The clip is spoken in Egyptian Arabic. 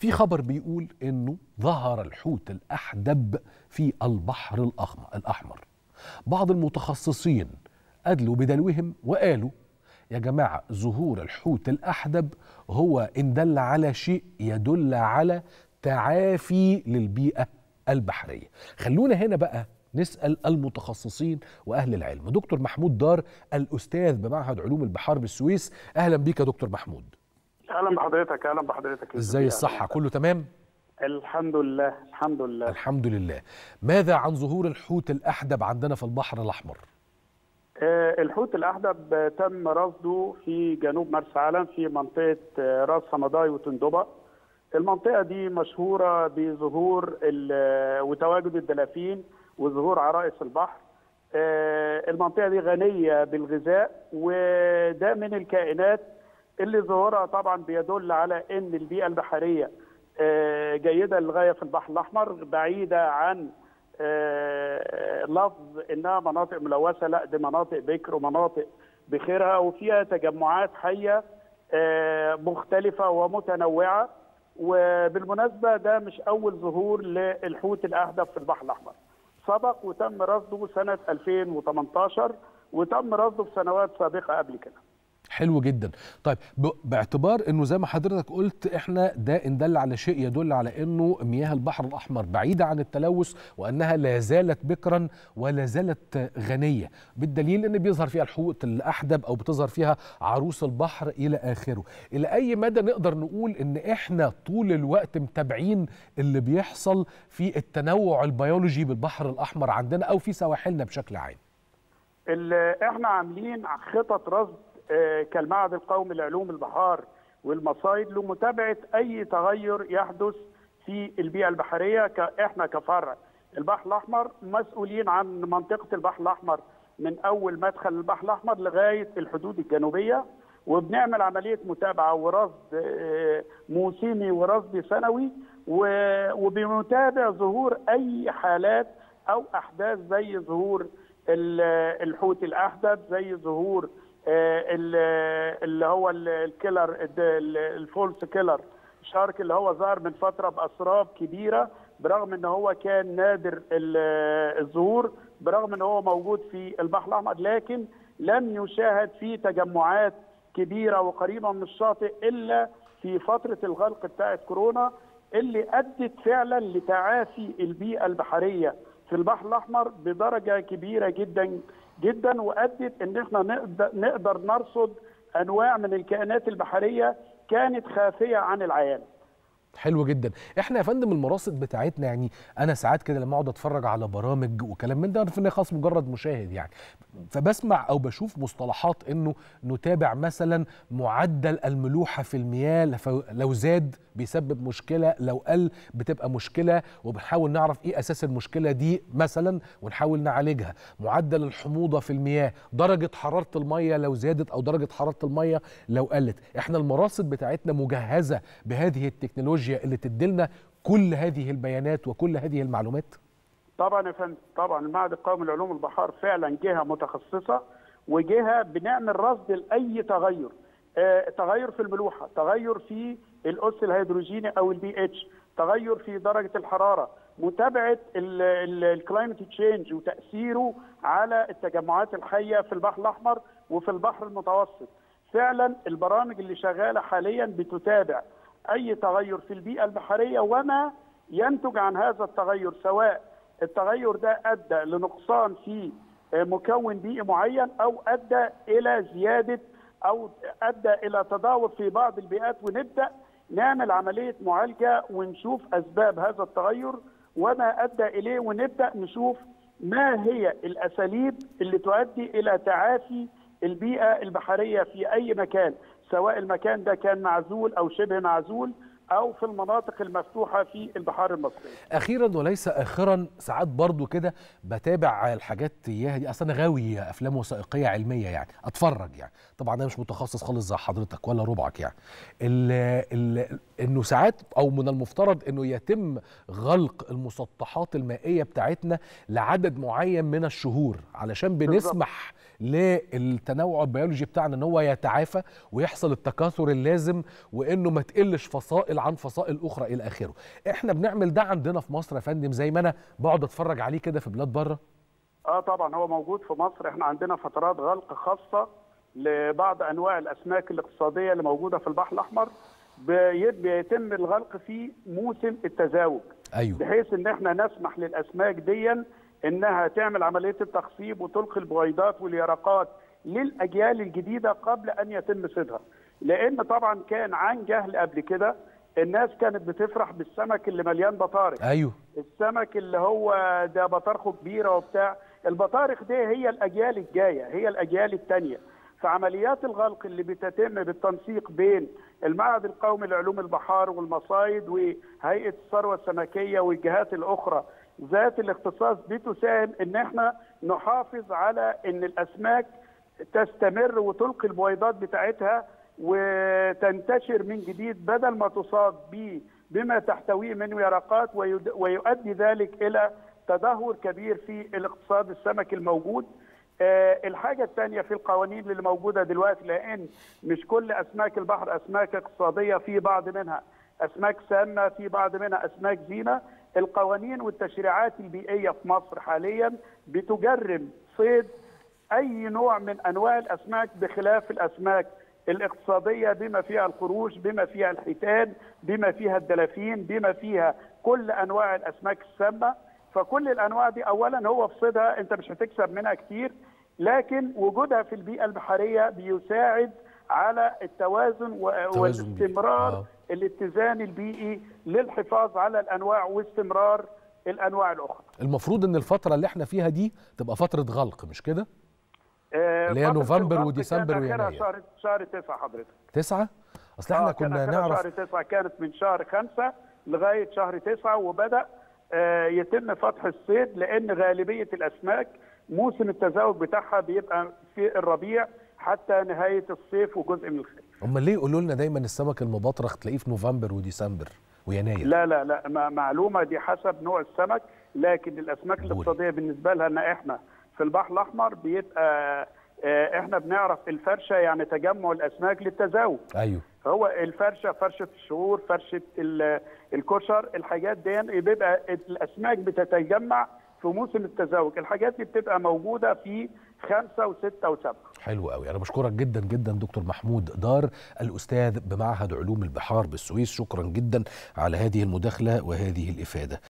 في خبر بيقول انه ظهر الحوت الاحدب في البحر الأحمر الأحمر بعض المتخصصين أدلوا بدلوهم وقالوا يا جماعة ظهور الحوت الأحدب هو إن دل على شيء يدل على تعافي للبيئة البحرية خلونا هنا بقى نسأل المتخصصين وأهل العلم دكتور محمود دار الأستاذ بمعهد علوم البحار بالسويس أهلا بيك يا دكتور محمود اهلا بحضرتك اهلا بحضرتك ازاي الصحة كله تمام الحمد لله الحمد لله الحمد لله ماذا عن ظهور الحوت الأحدب عندنا في البحر الأحمر آه، الحوت الاحدب تم رصده في جنوب مرسى علم في منطقه آه، راس حمضاي وتندبه المنطقه دي مشهوره بظهور ال- وتواجد الدلافين وظهور عرائس البحر آه، المنطقه دي غنيه بالغذاء وده من الكائنات اللي ظهورها طبعا بيدل على ان البيئه البحريه آه، جيده للغايه في البحر الاحمر بعيده عن آه، لفظ انها مناطق ملوثه لا دي مناطق بكر ومناطق بخيرها وفيها تجمعات حيه آه، مختلفه ومتنوعه وبالمناسبه ده مش اول ظهور للحوت الاحدب في البحر الاحمر سبق وتم رصده سنه 2018 وتم رصده في سنوات سابقه قبل كده حلو جدا طيب ب- باعتبار انه زي ما حضرتك قلت احنا ده ان دل على شيء يدل على انه مياه البحر الاحمر بعيده عن التلوث وانها لا زالت بكرا ولا زالت غنيه بالدليل ان بيظهر فيها الحوت الاحدب او بتظهر فيها عروس البحر الى اخره الى اي مدى نقدر نقول ان احنا طول الوقت متابعين اللي بيحصل في التنوع البيولوجي بالبحر الاحمر عندنا او في سواحلنا بشكل عام ال- احنا عاملين خطط رصد آه، كالمعهد القومي لعلوم البحار والمصايد لمتابعه اي تغير يحدث في البيئه البحريه ك- احنا كفرع البحر الاحمر مسؤولين عن منطقه البحر الاحمر من اول مدخل البحر الاحمر لغايه الحدود الجنوبيه وبنعمل عمليه متابعه ورصد آه، موسمي ورصد سنوي و- وبنتابع ظهور اي حالات او احداث زي ظهور ال- الحوت الاحدب زي ظهور آه، ال- اللي هو ال- الكيلر الد- ال- الفولس كيلر شارك اللي هو ظهر من فتره باسراب كبيره برغم ان هو كان نادر ال- الظهور برغم ان هو موجود في البحر الاحمر لكن لم يشاهد فيه تجمعات كبيره وقريبه من الشاطئ الا في فتره الغلق بتاعه كورونا اللي ادت فعلا لتعافي البيئه البحريه في البحر الاحمر بدرجه كبيره جدا جدا وادت ان احنا نقدر, نقدر نرصد انواع من الكائنات البحريه كانت خافيه عن العيان. حلو جدا احنا يا فندم المراصد بتاعتنا يعني انا ساعات كده لما اقعد اتفرج على برامج وكلام من ده عارف ان خلاص مجرد مشاهد يعني فبسمع او بشوف مصطلحات انه نتابع مثلا معدل الملوحه في المياه لف- لو زاد بيسبب مشكله لو قل بتبقى مشكله وبنحاول نعرف ايه اساس المشكله دي مثلا ونحاول نعالجها معدل الحموضه في المياه درجه حراره الميه لو زادت او درجه حراره الميه لو قلت احنا المراصد بتاعتنا مجهزه بهذه التكنولوجيا اللي تديلنا كل هذه البيانات وكل هذه المعلومات طبعا يا فندم طبعا المعهد القومي لعلوم البحار فعلا جهه متخصصه وجهه بنعمل رصد لاي تغير آه، تغير في الملوحه تغير في الاس الهيدروجيني او البي اتش تغير في درجه الحراره متابعه الكلايمت تشينج وتاثيره على التجمعات الحيه في البحر الاحمر وفي البحر المتوسط فعلا البرامج اللي شغاله حاليا بتتابع اي تغير في البيئه البحريه وما ينتج عن هذا التغير سواء التغير ده ادى لنقصان في مكون بيئي معين او ادى الى زياده او ادى الى تدهور في بعض البيئات ونبدا نعمل عمليه معالجه ونشوف اسباب هذا التغير وما ادى اليه ونبدا نشوف ما هي الاساليب اللي تؤدي الى تعافي البيئه البحريه في اي مكان سواء المكان ده كان معزول او شبه معزول او في المناطق المفتوحه في البحار المصريه اخيرا وليس اخرا ساعات برضو كده بتابع الحاجات اياها دي اصل انا غاوي افلام وثائقيه علميه يعني اتفرج يعني طبعا انا مش متخصص خالص زي حضرتك ولا ربعك يعني ال ال انه ساعات او من المفترض انه يتم غلق المسطحات المائيه بتاعتنا لعدد معين من الشهور علشان بنسمح للتنوع البيولوجي بتاعنا ان هو يتعافى ويحصل التكاثر اللازم وانه ما تقلش فصائل عن فصائل اخرى الى اخره احنا بنعمل ده عندنا في مصر يا فندم زي ما انا بقعد اتفرج عليه كده في بلاد بره اه طبعا هو موجود في مصر احنا عندنا فترات غلق خاصه لبعض انواع الاسماك الاقتصاديه اللي موجوده في البحر الاحمر بي- بيتم الغلق في موسم التزاوج ايوه بحيث ان احنا نسمح للاسماك ديا انها تعمل عمليه التخصيب وتلقي البويضات واليرقات للاجيال الجديده قبل ان يتم صيدها لان طبعا كان عن جهل قبل كده الناس كانت بتفرح بالسمك اللي مليان بطارخ ايوه السمك اللي هو ده بطارخه كبيره وبتاع البطارخ دي هي الاجيال الجايه هي الاجيال الثانيه فعمليات الغلق اللي بتتم بالتنسيق بين المعهد القومي لعلوم البحار والمصايد وهيئه الثروه السمكيه والجهات الاخرى ذات الاختصاص بتساهم ان احنا نحافظ على ان الاسماك تستمر وتلقي البويضات بتاعتها وتنتشر من جديد بدل ما تصاب ب بما تحتويه من يرقات ويد- ويؤدي ذلك الى تدهور كبير في الاقتصاد السمكي الموجود آه، الحاجة الثانية في القوانين اللي موجودة دلوقتي لأن مش كل أسماك البحر أسماك اقتصادية في بعض منها أسماك سامة في بعض منها أسماك زينة القوانين والتشريعات البيئية في مصر حاليا بتجرم صيد أي نوع من أنواع الأسماك بخلاف الأسماك الاقتصادية بما فيها القروش بما فيها الحيتان بما فيها الدلافين بما فيها كل أنواع الأسماك السامة فكل الانواع دي اولا هو في صيدها انت مش هتكسب منها كتير لكن وجودها في البيئه البحريه بيساعد على التوازن و- توازن بيئي. والاستمرار آه. الاتزان البيئي للحفاظ على الانواع واستمرار الانواع الاخرى. المفروض ان الفتره اللي احنا فيها دي تبقى فتره غلق مش كده آه، اللي هي فترة نوفمبر الغلق وديسمبر كان آخرها ويناير. شهر شهر 9 حضرتك. تسعة اصل احنا آه، كان كنا آخرها نعرف شهر 9 كانت من شهر 5 لغايه شهر 9 وبدا آه، يتم فتح الصيد لان غالبيه الاسماك موسم التزاوج بتاعها بيبقى في الربيع حتى نهايه الصيف وجزء من الخريف. امال ليه يقولوا لنا دايما السمك المبطرخ تلاقيه في نوفمبر وديسمبر ويناير لا لا لا ما- معلومه دي حسب نوع السمك لكن الاسماك بوري. الاقتصاديه بالنسبه لها ان احنا في البحر الاحمر بيبقى آه، احنا بنعرف الفرشه يعني تجمع الاسماك للتزاوج. ايوه هو الفرشه فرشه الشهور فرشه ال- الكشر الحاجات دي بيبقى الاسماك بتتجمع في موسم التزاوج الحاجات دي بتبقى موجوده في خمسة وستة وسبعة حلو قوي انا بشكرك جدا جدا دكتور محمود دار الاستاذ بمعهد علوم البحار بالسويس شكرا جدا على هذه المداخله وهذه الافاده